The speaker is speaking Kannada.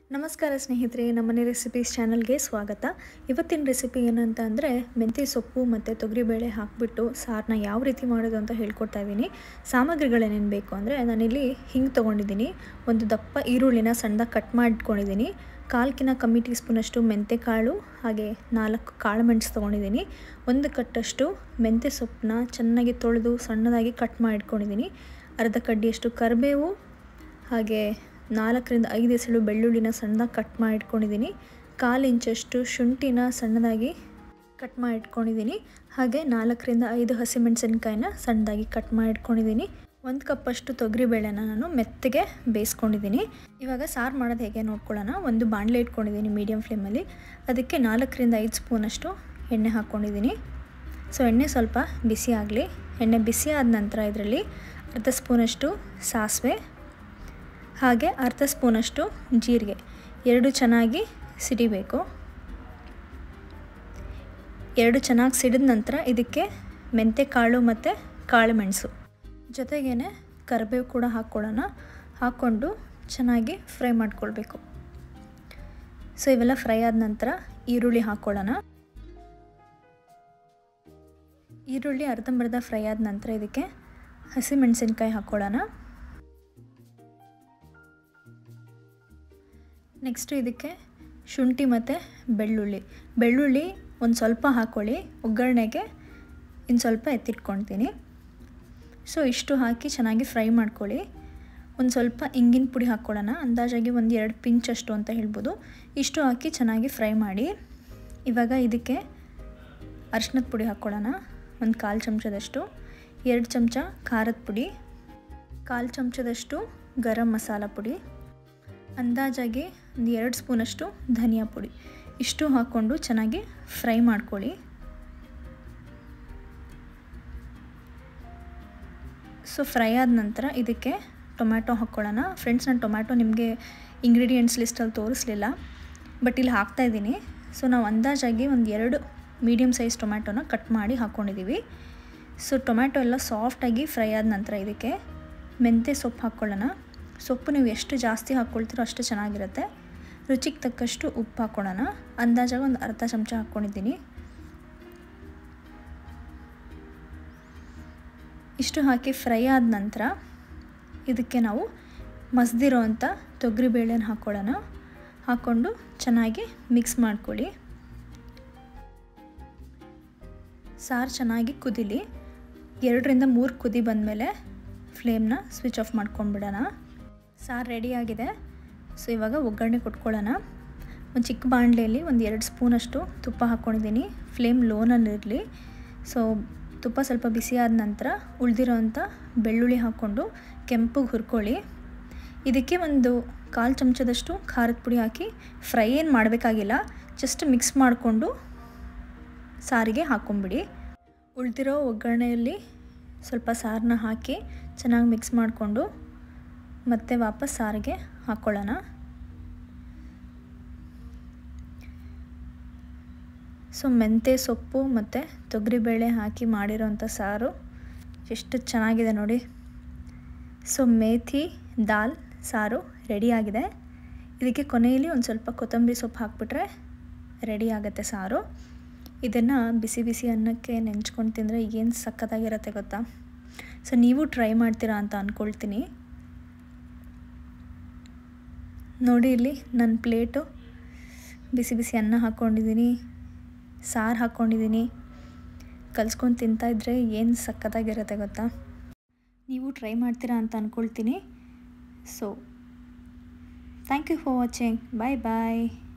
ನಮಸ್ಕಾರ ಸ್ನೇಹಿತರೆ ನಮ್ಮನೆ ರೆಸಿಪೀಸ್ ಚಾನಲ್ಗೆ ಸ್ವಾಗತ ಇವತ್ತಿನ ರೆಸಿಪಿ ಏನಂತ ಅಂದರೆ ಮೆಂತ್ಯ ಸೊಪ್ಪು ಮತ್ತು ತೊಗರಿಬೇಳೆ ಹಾಕಿಬಿಟ್ಟು ಸಾರನ್ನ ಯಾವ ರೀತಿ ಮಾಡೋದು ಅಂತ ಹೇಳ್ಕೊಡ್ತಾ ಇದ್ದೀನಿ ಸಾಮಗ್ರಿಗಳೇನೇನು ಬೇಕು ಅಂದರೆ ನಾನಿಲ್ಲಿ ಹಿಂಗೆ ತೊಗೊಂಡಿದ್ದೀನಿ ಒಂದು ದಪ್ಪ ಈರುಳ್ಳಿನ ಸಣ್ಣದಾಗಿ ಕಟ್ ಮಾಡಿಟ್ಕೊಂಡಿದ್ದೀನಿ ಕಾಲ್ಕಿನ ಕಮ್ಮಿ ಟೀ ಸ್ಪೂನಷ್ಟು ಮೆಂತ್ಯ ಕಾಳು ಹಾಗೆ ನಾಲ್ಕು ಕಾಳು ಮೆಣಸು ತೊಗೊಂಡಿದ್ದೀನಿ ಒಂದು ಕಟ್ಟಷ್ಟು ಮೆಂತ್ಯ ಸೊಪ್ಪನ್ನ ಚೆನ್ನಾಗಿ ತೊಳೆದು ಸಣ್ಣದಾಗಿ ಕಟ್ ಮಾಡಿಟ್ಕೊಂಡಿದ್ದೀನಿ ಅರ್ಧ ಕಡ್ಡಿಯಷ್ಟು ಕರಿಬೇವು ಹಾಗೆ ನಾಲ್ಕರಿಂದ ಐದು ಎಸಳು ಬೆಳ್ಳುಳ್ಳಿನ ಸಣ್ಣದಾಗಿ ಕಟ್ ಮಾಡಿ ಇಟ್ಕೊಂಡಿದ್ದೀನಿ ಕಾಲು ಇಂಚಷ್ಟು ಶುಂಠಿನ ಸಣ್ಣದಾಗಿ ಕಟ್ ಮಾಡಿ ಇಟ್ಕೊಂಡಿದ್ದೀನಿ ಹಾಗೆ ನಾಲ್ಕರಿಂದ ಐದು ಹಸಿಮೆಣಸಿನ್ಕಾಯಿನ ಸಣ್ಣದಾಗಿ ಕಟ್ ಮಾಡಿ ಇಟ್ಕೊಂಡಿದ್ದೀನಿ ಒಂದು ಕಪ್ಪಷ್ಟು ತೊಗರಿಬೇಳೆನ ನಾನು ಮೆತ್ತಗೆ ಬೇಯಿಸ್ಕೊಂಡಿದ್ದೀನಿ ಇವಾಗ ಸಾರು ಮಾಡೋದು ಹೇಗೆ ನೋಡ್ಕೊಳ್ಳೋಣ ಒಂದು ಬಾಣಲೆ ಇಟ್ಕೊಂಡಿದ್ದೀನಿ ಮೀಡಿಯಮ್ ಫ್ಲೇಮಲ್ಲಿ ಅದಕ್ಕೆ ನಾಲ್ಕರಿಂದ ಐದು ಸ್ಪೂನಷ್ಟು ಎಣ್ಣೆ ಹಾಕ್ಕೊಂಡಿದ್ದೀನಿ ಸೊ ಎಣ್ಣೆ ಸ್ವಲ್ಪ ಬಿಸಿ ಆಗಲಿ ಎಣ್ಣೆ ಬಿಸಿ ಆದ ನಂತರ ಇದರಲ್ಲಿ ಅರ್ಧ ಸ್ಪೂನಷ್ಟು ಸಾಸಿವೆ ಹಾಗೆ ಅರ್ಧ ಸ್ಪೂನಷ್ಟು ಜೀರಿಗೆ ಎರಡು ಚೆನ್ನಾಗಿ ಸಿಡಿಬೇಕು ಎರಡು ಚೆನ್ನಾಗಿ ಸಿಡಿದ ನಂತರ ಇದಕ್ಕೆ ಮೆಂತ್ಯ ಕಾಳು ಮತ್ತು ಕಾಳು ಮೆಣಸು ಜೊತೆಗೇ ಕರಿಬೇವು ಕೂಡ ಹಾಕ್ಕೊಳ್ಳೋಣ ಹಾಕ್ಕೊಂಡು ಚೆನ್ನಾಗಿ ಫ್ರೈ ಮಾಡ್ಕೊಳ್ಬೇಕು ಸೊ ಇವೆಲ್ಲ ಫ್ರೈ ಆದ ನಂತರ ಈರುಳ್ಳಿ ಹಾಕ್ಕೊಳ್ಳೋಣ ಈರುಳ್ಳಿ ಅರ್ಧಂಬರ್ಧ ಫ್ರೈ ಆದ ನಂತರ ಇದಕ್ಕೆ ಹಸಿಮೆಣಸಿನ್ಕಾಯಿ ಹಾಕ್ಕೊಳ್ಳೋಣ ನೆಕ್ಸ್ಟು ಇದಕ್ಕೆ ಶುಂಠಿ ಮತ್ತು ಬೆಳ್ಳುಳ್ಳಿ ಬೆಳ್ಳುಳ್ಳಿ ಒಂದು ಸ್ವಲ್ಪ ಹಾಕ್ಕೊಳ್ಳಿ ಒಗ್ಗರಣೆಗೆ ಇನ್ನು ಸ್ವಲ್ಪ ಎತ್ತಿಟ್ಕೊಳ್ತೀನಿ ಸೊ ಇಷ್ಟು ಹಾಕಿ ಚೆನ್ನಾಗಿ ಫ್ರೈ ಮಾಡ್ಕೊಳ್ಳಿ ಒಂದು ಸ್ವಲ್ಪ ಇಂಗಿನ ಪುಡಿ ಹಾಕ್ಕೊಳ್ಳೋಣ ಅಂದಾಜಾಗಿ ಒಂದು ಎರಡು ಪಿಂಚಷ್ಟು ಅಂತ ಹೇಳ್ಬೋದು ಇಷ್ಟು ಹಾಕಿ ಚೆನ್ನಾಗಿ ಫ್ರೈ ಮಾಡಿ ಇವಾಗ ಇದಕ್ಕೆ ಅರ್ಶಿನದ ಪುಡಿ ಹಾಕ್ಕೊಳ್ಳೋಣ ಒಂದು ಕಾಲು ಚಮಚದಷ್ಟು ಎರಡು ಚಮಚ ಖಾರದ ಪುಡಿ ಕಾಲು ಚಮಚದಷ್ಟು ಗರಂ ಮಸಾಲ ಪುಡಿ ಅಂದಾಜಾಗಿ ಒಂದು ಎರಡು ಸ್ಪೂನಷ್ಟು ಧನಿಯಾ ಪುಡಿ ಇಷ್ಟು ಹಾಕ್ಕೊಂಡು ಚೆನ್ನಾಗಿ ಫ್ರೈ ಮಾಡ್ಕೊಳ್ಳಿ ಸೊ ಫ್ರೈ ಆದ ನಂತರ ಇದಕ್ಕೆ ಟೊಮ್ಯಾಟೊ ಹಾಕ್ಕೊಳ್ಳೋಣ ಫ್ರೆಂಡ್ಸ್ ನಾನು ಟೊಮ್ಯಾಟೊ ನಿಮಗೆ ಇಂಗ್ರೀಡಿಯೆಂಟ್ಸ್ ಲಿಸ್ಟಲ್ಲಿ ತೋರಿಸ್ಲಿಲ್ಲ ಬಟ್ ಇಲ್ಲಿ ಹಾಕ್ತಾಯಿದ್ದೀನಿ ಸೊ ನಾವು ಅಂದಾಜಾಗಿ ಒಂದು ಎರಡು ಮೀಡಿಯಮ್ ಸೈಜ್ ಟೊಮ್ಯಾಟೊನ ಕಟ್ ಮಾಡಿ ಹಾಕ್ಕೊಂಡಿದ್ದೀವಿ ಸೊ ಟೊಮ್ಯಾಟೊ ಎಲ್ಲ ಸಾಫ್ಟಾಗಿ ಫ್ರೈ ಆದ ನಂತರ ಇದಕ್ಕೆ ಮೆಂತ್ಯ ಸೊಪ್ಪು ಹಾಕ್ಕೊಳ್ಳೋಣ ಸೊಪ್ಪು ನೀವು ಎಷ್ಟು ಜಾಸ್ತಿ ಹಾಕ್ಕೊಳ್ತೀರೋ ಅಷ್ಟು ಚೆನ್ನಾಗಿರುತ್ತೆ ರುಚಿಗೆ ತಕ್ಕಷ್ಟು ಉಪ್ಪು ಹಾಕ್ಕೊಳ್ಳೋಣ ಅಂದಾಜಾಗಿ ಒಂದು ಅರ್ಧ ಚಮಚ ಹಾಕ್ಕೊಂಡಿದ್ದೀನಿ ಇಷ್ಟು ಹಾಕಿ ಫ್ರೈ ಆದ ನಂತರ ಇದಕ್ಕೆ ನಾವು ಮಸ್ದಿರೋ ಅಂಥ ತೊಗರಿಬೇಳೆನ ಹಾಕ್ಕೊಳ್ಳೋಣ ಹಾಕ್ಕೊಂಡು ಚೆನ್ನಾಗಿ ಮಿಕ್ಸ್ ಮಾಡ್ಕೊಳ್ಳಿ ಸಾರು ಚೆನ್ನಾಗಿ ಕುದಿಲಿ ಎರಡರಿಂದ ಮೂರು ಕುದಿ ಬಂದಮೇಲೆ ಫ್ಲೇಮ್ನ ಸ್ವಿಚ್ ಆಫ್ ಮಾಡ್ಕೊಂಡ್ಬಿಡೋಣ ಸಾರು ರೆಡಿಯಾಗಿದೆ ಸೊ ಇವಾಗ ಒಗ್ಗರಣೆ ಕೊಟ್ಕೊಳ್ಳೋಣ ಒಂದು ಚಿಕ್ಕ ಬಾಣಲೆಯಲ್ಲಿ ಒಂದು ಎರಡು ಸ್ಪೂನಷ್ಟು ತುಪ್ಪ ಹಾಕ್ಕೊಂಡಿದ್ದೀನಿ ಫ್ಲೇಮ್ ಲೋನಲ್ಲಿರಲಿ ಸೊ ತುಪ್ಪ ಸ್ವಲ್ಪ ಬಿಸಿ ಆದ ನಂತರ ಉಳಿದಿರೋವಂಥ ಬೆಳ್ಳುಳ್ಳಿ ಹಾಕ್ಕೊಂಡು ಕೆಂಪಗೆ ಹುರ್ಕೊಳ್ಳಿ ಇದಕ್ಕೆ ಒಂದು ಕಾಲು ಚಮಚದಷ್ಟು ಖಾರದ ಪುಡಿ ಹಾಕಿ ಫ್ರೈ ಏನು ಮಾಡಬೇಕಾಗಿಲ್ಲ ಜಸ್ಟ್ ಮಿಕ್ಸ್ ಮಾಡಿಕೊಂಡು ಸಾರಿಗೆ ಹಾಕ್ಕೊಂಬಿಡಿ ಉಳಿದಿರೋ ಒಗ್ಗರಣೆಯಲ್ಲಿ ಸ್ವಲ್ಪ ಸಾರನ್ನ ಹಾಕಿ ಚೆನ್ನಾಗಿ ಮಿಕ್ಸ್ ಮಾಡಿಕೊಂಡು ಮತ್ತೆ ವಾಪಸ್ ಸಾರಿಗೆ ಹಾಕ್ಕೊಳ್ಳೋಣ ಸೊ ಮೆಂತ್ಯ ಸೊಪ್ಪು ಮತ್ತು ತೊಗರಿಬೇಳೆ ಹಾಕಿ ಮಾಡಿರೋಂಥ ಸಾರು ಎಷ್ಟು ಚೆನ್ನಾಗಿದೆ ನೋಡಿ ಸೊ ಮೇಥಿ ದಾಲ್ ಸಾರು ರೆಡಿಯಾಗಿದೆ ಇದಕ್ಕೆ ಕೊನೆಯಲ್ಲಿ ಒಂದು ಸ್ವಲ್ಪ ಕೊತ್ತಂಬರಿ ಸೊಪ್ಪು ಹಾಕ್ಬಿಟ್ರೆ ರೆಡಿ ಆಗುತ್ತೆ ಸಾರು ಇದನ್ನು ಬಿಸಿ ಬಿಸಿ ಅನ್ನಕ್ಕೆ ನೆಂಚ್ಕೊಂಡು ತಿಂದರೆ ಏನು ಸಖತ್ತಾಗಿರುತ್ತೆ ಗೊತ್ತಾ ಸೊ ನೀವು ಟ್ರೈ ಮಾಡ್ತೀರಾ ಅಂತ ಅಂದ್ಕೊಳ್ತೀನಿ ನೋಡಿ ಇಲ್ಲಿ ನನ್ನ ಪ್ಲೇಟು ಬಿಸಿ ಬಿಸಿ ಅನ್ನ ಹಾಕ್ಕೊಂಡಿದ್ದೀನಿ ಸಾರು ಹಾಕ್ಕೊಂಡಿದ್ದೀನಿ ಕಲ್ಸ್ಕೊಂಡು ತಿಂತಾಯಿದ್ರೆ ಏನು ಸಖತ್ತಾಗಿರುತ್ತೆ ಗೊತ್ತಾ ನೀವು ಟ್ರೈ ಮಾಡ್ತೀರಾ ಅಂತ ಅಂದ್ಕೊಳ್ತೀನಿ so thank you for watching bye bye